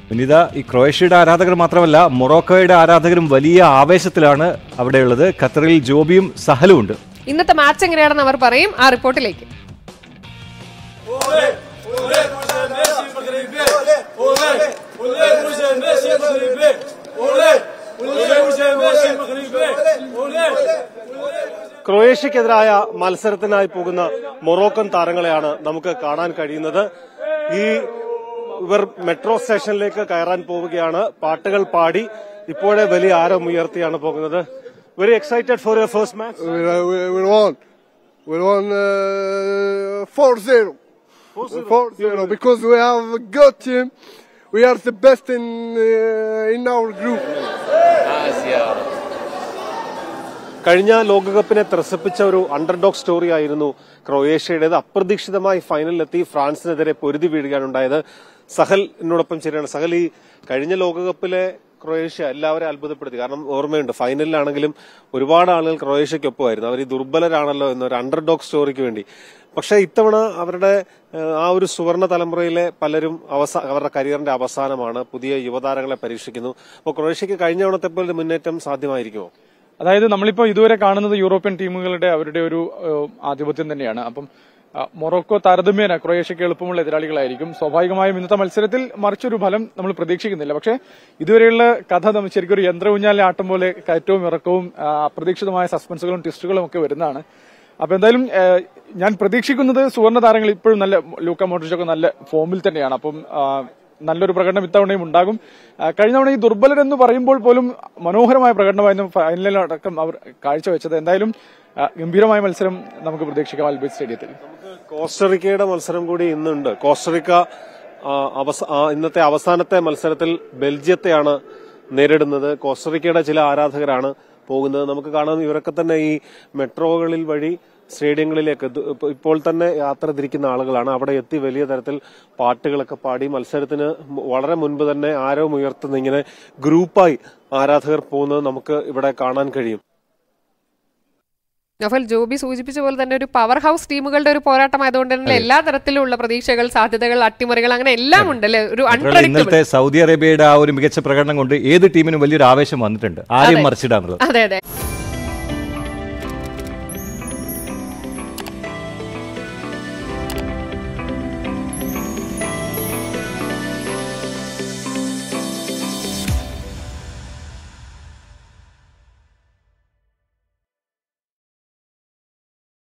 വിനീത ഈ ക്രൊയേഷ്യയുടെ ആരാധകർ മാത്രമല്ല മൊറോക്കോയുടെ ആരാധകരും വലിയ ആവേശത്തിലാണ് അവിടെയുള്ളത് ഖത്തറിൽ ജോബിയും സഹലും ഉണ്ട് ഇന്നത്തെ മാച്ച് എങ്ങനെയാണെന്ന് അവർ പറയും ആ റിപ്പോർട്ടിലേക്ക് ക്രൊയേഷ്യക്കെതിരായ മത്സരത്തിനായി പോകുന്ന മൊറോക്കൻ താരങ്ങളെയാണ് നമുക്ക് കാണാൻ കഴിയുന്നത് ഈ ഇവർ മെട്രോ സ്റ്റേഷനിലേക്ക് കയറാൻ പോവുകയാണ് പാട്ടുകൾ പാടി ഇപ്പോഴേ വലിയ ആരം ഉയർത്തിയാണ് പോകുന്നത് very excited for your first match We, we, we won. We won uh, 4-0. 4-0 because we have a good team. We are the best in uh, in our group. കഴിഞ്ഞ ലോകകപ്പിനെ ത്രസിപ്പിച്ച ഒരു അണ്ടർഡോഗ് സ്റ്റോറി ആയിരുന്നു ക്രൊയേഷ്യയുടേത് അപ്രതീക്ഷിതമായി ഫൈനലിലെത്തി ഫ്രാൻസിനെതിരെ പൊരുതി വീഴുകയാണ് ഉണ്ടായത് സഹൽ എന്നോടൊപ്പം ശരിയാണ് സഹൽ ഈ കഴിഞ്ഞ ലോകകപ്പിലെ ക്രൊയേഷ്യ എല്ലാവരെയും അത്ഭുതപ്പെടുത്തി കാരണം ഓർമ്മയുണ്ട് ഫൈനലിലാണെങ്കിലും ഒരുപാട് ആളുകൾ ക്രൊയേഷ്യക്കൊപ്പമായിരുന്നു അവർ ഈ ദുർബലരാണല്ലോ എന്നൊരു അണ്ടർഡോഗ് സ്റ്റോറിക്ക് വേണ്ടി പക്ഷേ ഇത്തവണ അവരുടെ ഏഹ്, ആ ഒരു സുവർണ തലമുറയിലെ പലരും അവസാ അവരുടെ കരിയറിന്റെ അവസാനമാണ് പുതിയ യുവതാരങ്ങളെ പരീക്ഷിക്കുന്നു അപ്പോൾ ക്രൊയേഷ്യക്ക് കഴിഞ്ഞ തവണത്തെ പോലെ ഒരു മുന്നേറ്റം സാധ്യമായിരിക്കുമോ അതായത് നമ്മളിപ്പോ ഇതുവരെ കാണുന്നത് യൂറോപ്യൻ ടീമുകളുടെ അവരുടെ ഒരു ഏഹ്, ആധിപത്യം തന്നെയാണ് അപ്പം ആ, മൊറോക്കോ താരതമ്യേന ക്രൊയേഷ്യക്ക് എളുപ്പമുള്ള എതിരാളികളായിരിക്കും സ്വാഭാവികമായും ഇന്നത്തെ മത്സരത്തിൽ മറിച്ചൊരു ഫലം നമ്മൾ പ്രതീക്ഷിക്കുന്നില്ല പക്ഷേ ഇതുവരെയുള്ള കഥ നമ്മൾ ശരിക്കും ഒരു യന്ത്ര ഊഞ്ഞാലിലെ ആട്ടം പോലെ കയറ്റവും ഇറക്കവും ആ, അപ്രതീക്ഷിതമായ സസ്പെൻസുകളും ട്വിസ്റ്റുകളും ഒക്കെ വരുന്നതാണ് അപ്പൊ എന്തായാലും ഏഹ്, ഞാൻ പ്രതീക്ഷിക്കുന്നത് സുവർണ്ണ താരങ്ങൾ ഇപ്പോഴും നല്ല ലൂക്ക മോഡ്രിച്ചൊക്കെ നല്ല ഫോമിൽ തന്നെയാണ് അപ്പം ആ, നല്ലൊരു പ്രകടനം ഇത്തവണയും ഉണ്ടാകും ആ, കഴിഞ്ഞ തവണ ഈ ദുർബലരെന്ന് പറയുമ്പോൾ പോലും മനോഹരമായ പ്രകടനമായിരുന്നു ഫൈനലിലടക്കം അവർ കാഴ്ചവെച്ചത് എന്തായാലും ആ, ഗംഭീരമായ മത്സരം നമുക്ക് പ്രതീക്ഷിക്കാം അൽബേറ്റ് സ്റ്റേഡിയത്തിൽ കോസ്റ്ററിക്കയുടെ മത്സരം കൂടി ഇന്നുണ്ട് കോസ്റ്ററിക്ക ആ, അവസ- ആ, ഇന്നത്തെ അവസാനത്തെ മത്സരത്തിൽ ബെൽജിയത്തെയാണ് നേരിടുന്നത് കോസ്റ്ററിക്കയുടെ ചില ആരാധകരാണ് പോകുന്നത് നമുക്ക് കാണാം ഇവരൊക്കെ തന്നെ ഈ മെട്രോകളിൽ വഴി സ്റ്റേഡിയങ്ങളിലേക്ക് ഇത് ഇപ്പോ- ഇപ്പോൾ തന്നെ യാത്ര തിരിക്കുന്ന ആളുകളാണ് അവിടെ എത്തി വലിയ തരത്തിൽ പാട്ടുകളൊക്കെ പാടി മത്സരത്തിന് വളരെ മുൻപ് തന്നെ ആരവം ഉയർത്തുന്ന ഇങ്ങനെ ഗ്രൂപ്പായി ആരാധകർ പോകുന്നത് നമുക്ക് ഇവിടെ കാണാൻ കഴിയും നഫൽ ജോബി സൂചിപ്പിച്ച പോലെ തന്നെ ഒരു പവർ ഹൗസ് ടീമുകളുടെ ഒരു പോരാട്ടമായതുകൊണ്ട് തന്നെ എല്ലാ തരത്തിലുള്ള പ്രതീക്ഷകൾ സാധ്യതകൾ അട്ടിമറികൾ അങ്ങനെ എല്ലാം ഉണ്ടല്ലേ ഒരു മാത്രമല്ല അൺപ്രഡിക്റ്റബിൾ ഇന്നലത്തെ സൗദി അറേബ്യയുടെ ആ ഒരു മികച്ച പ്രകടനം കൊണ്ട് ഏത് ടീമിനും വലിയൊരു ആവേശം വന്നിട്ടുണ്ട് ആരെയും മറിച്ചിടാന്നുള്ളത് അതെ അതെ